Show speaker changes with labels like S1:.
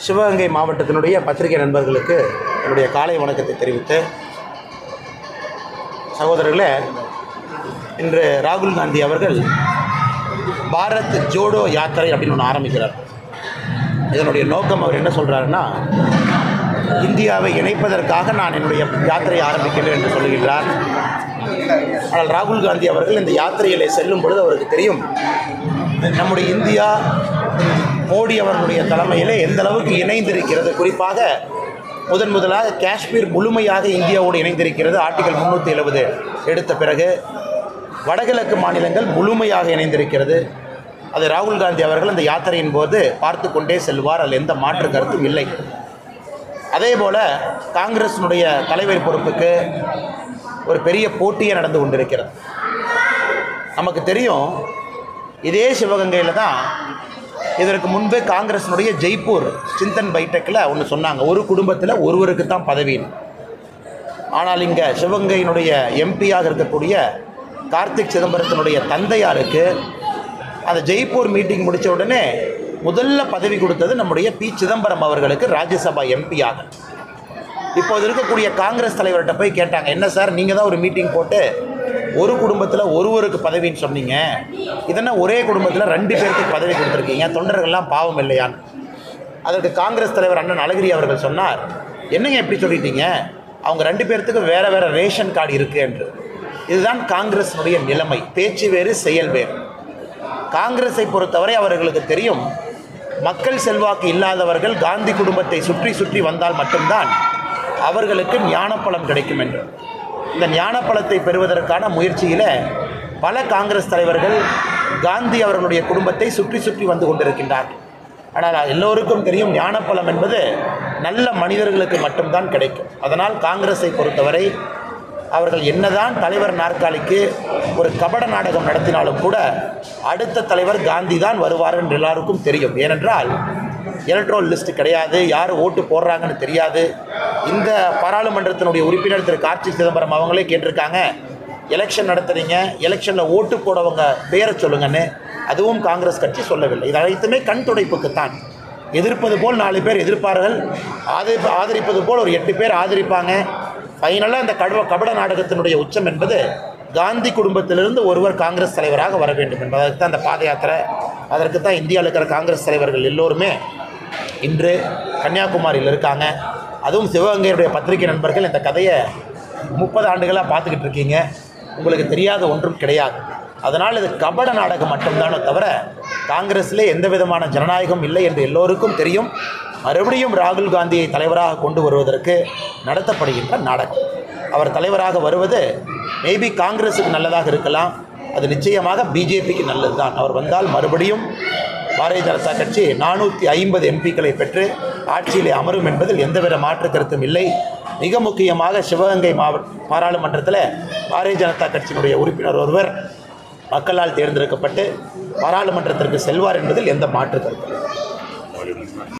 S1: சிவகங்கை மாவட்டத்தினுடைய பத்திரிகை நண்பர்களுக்கு என்னுடைய காலை வணக்கத்தை தெரிவித்து சகோதரர்களே இன்று ராகுல் காந்தி அவர்கள் பாரத் ஜோடோ யாத்திரை அப்படின்னு ஒன்று ஆரம்பிக்கிறார் இதனுடைய நோக்கம் அவர் என்ன சொல்கிறாருன்னா இந்தியாவை இணைப்பதற்காக நான் என்னுடைய யாத்திரையை ஆரம்பிக்கிறேன் என்று சொல்லுகின்றார் ஆனால் ராகுல் காந்தி அவர்கள் இந்த யாத்திரையிலே செல்லும் பொழுது அவருக்கு தெரியும் நம்முடைய இந்தியா மோடி அவர்களுடைய தலைமையிலே எந்த அளவுக்கு இணைந்திருக்கிறது குறிப்பாக முதன் முதலாக காஷ்மீர் முழுமையாக இந்தியாவோடு இணைந்திருக்கிறது ஆர்டிகல் முந்நூற்றி எழுபது எடுத்த பிறகு வடகிழக்கு மாநிலங்கள் முழுமையாக இணைந்திருக்கிறது அதை ராகுல் காந்தி அவர்கள் அந்த யாத்திரையின் போது பார்த்து கொண்டே செல்வார் அதில் எந்த மாற்று கருத்தும் இல்லை அதே போல் காங்கிரஸினுடைய தலைவர் பொறுப்புக்கு ஒரு பெரிய போட்டியே நடந்து கொண்டிருக்கிறது நமக்கு தெரியும் இதே சிவகங்கையில் தான் இதற்கு முன்பே காங்கிரஸினுடைய ஜெய்ப்பூர் சிந்தன் பைடெக்கில் ஒன்று சொன்னாங்க ஒரு குடும்பத்தில் ஒருவருக்கு தான் பதவின்னு ஆனால் இங்கே சிவகங்கையினுடைய எம்பியாக இருக்கக்கூடிய கார்த்திக் சிதம்பரத்தினுடைய தந்தையாருக்கு அந்த ஜெய்ப்பூர் மீட்டிங் முடித்த உடனே முதல்ல பதவி கொடுத்தது நம்முடைய பி சிதம்பரம் அவர்களுக்கு ராஜ்யசபா எம்பியாக இப்போது இருக்கக்கூடிய காங்கிரஸ் தலைவர்கிட்ட போய் கேட்டாங்க என்ன சார் நீங்கள் தான் ஒரு மீட்டிங் போட்டு ஒரு குடும்பத்தில் ஒருவருக்கு பதவின்னு சொன்னீங்க இதென்ன ஒரே குடும்பத்தில் ரெண்டு பேருக்கு பதவி கொடுத்துருக்கீங்க தொண்டர்கள்லாம் பாவம் இல்லையான்னு அதற்கு காங்கிரஸ் தலைவர் அண்ணன் அழகிரி அவர்கள் சொன்னார் என்னங்க எப்படி சொல்லிட்டீங்க அவங்க ரெண்டு பேர்த்துக்கு வேறு வேறு ரேஷன் கார்டு இருக்குது என்று இதுதான் காங்கிரஸினுடைய நிலைமை பேச்சு வேறு செயல் வேறு காங்கிரஸை பொறுத்தவரை அவர்களுக்கு தெரியும் மக்கள் செல்வாக்கு இல்லாதவர்கள் காந்தி குடும்பத்தை சுற்றி சுற்றி வந்தால் மட்டும்தான் அவர்களுக்கு ஞானப்பழம் கிடைக்கும் என்று இந்த ஞானப்பழத்தை பெறுவதற்கான முயற்சியில் பல காங்கிரஸ் தலைவர்கள் காந்தி அவர்களுடைய குடும்பத்தை சுற்றி சுற்றி வந்து கொண்டிருக்கின்றார்கள் ஆனால் எல்லோருக்கும் தெரியும் ஞானப்பழம் என்பது நல்ல மனிதர்களுக்கு மட்டும்தான் கிடைக்கும் அதனால் காங்கிரஸை பொறுத்தவரை அவர்கள் என்னதான் தலைவர் நாற்காலிக்கு ஒரு கபட நாடகம் நடத்தினாலும் கூட அடுத்த தலைவர் காந்தி தான் வருவார் என்று எல்லாருக்கும் தெரியும் ஏனென்றால் எலக்ட்ரோல் லிஸ்ட் கிடையாது யார் ஓட்டு போடுறாங்கன்னு தெரியாது இந்த பாராளுமன்றத்தினுடைய உறுப்பினர் திரு கார்த்திக் சிதம்பரம் அவங்களே கேட்டிருக்காங்க எலெக்ஷன் நடத்துறீங்க எலெக்ஷனில் ஓட்டு போடவங்க பேரை சொல்லுங்கன்னு அதுவும் காங்கிரஸ் கட்சி சொல்லவில்லை இது அனைத்துமே கண் துடைப்புக்குத்தான் எதிர்ப்பது போல் நாலு பேர் எதிர்ப்பார்கள் ஆதரி ஆதரிப்பது போல் ஒரு எட்டு பேர் ஆதரிப்பாங்க ஃபைனலாக இந்த கடுவ கபட நாடகத்தினுடைய உச்சம் என்பது காந்தி குடும்பத்திலிருந்து ஒருவர் காங்கிரஸ் தலைவராக வர வேண்டும் என்பதற்கு தான் அந்த பாத யாத்திரை அதற்கு தான் இந்தியாவில் இருக்கிற காங்கிரஸ் தலைவர்கள் எல்லோருமே இன்று கன்னியாகுமரியில் இருக்காங்க அதுவும் சிவகங்கையுடைய பத்திரிகை நண்பர்கள் இந்த கதையை முப்பது ஆண்டுகளாக பார்த்துக்கிட்டு இருக்கீங்க உங்களுக்கு தெரியாத ஒன்றும் கிடையாது அதனால் இது கபட நாடகம் மட்டும்தானே தவிர காங்கிரஸில் எந்த விதமான ஜனநாயகம் இல்லை என்று எல்லோருக்கும் தெரியும் மறுபடியும் ராகுல் காந்தியை தலைவராக கொண்டு வருவதற்கு நடத்தப்படுகின்ற நாடகம் அவர் தலைவராக வருவது மேபி காங்கிரஸுக்கு நல்லதாக இருக்கலாம் அது நிச்சயமாக பிஜேபிக்கு நல்லது தான் அவர் வந்தால் மறுபடியும் பாரதிய ஜனதா கட்சி நானூற்றி ஐம்பது எம்பிக்களை பெற்று ஆட்சியிலே அமரும் என்பதில் எந்தவித மாற்று கருத்தும் இல்லை மிக முக்கியமாக சிவகங்கை மாவட்ட பாராளுமன்றத்தில் பாரதிய ஜனதா கட்சியினுடைய உறுப்பினர் ஒருவர் மக்களால் தேர்ந்தெடுக்கப்பட்டு பாராளுமன்றத்திற்கு செல்வார் என்பதில் எந்த மாற்று கருத்தும் இல்லை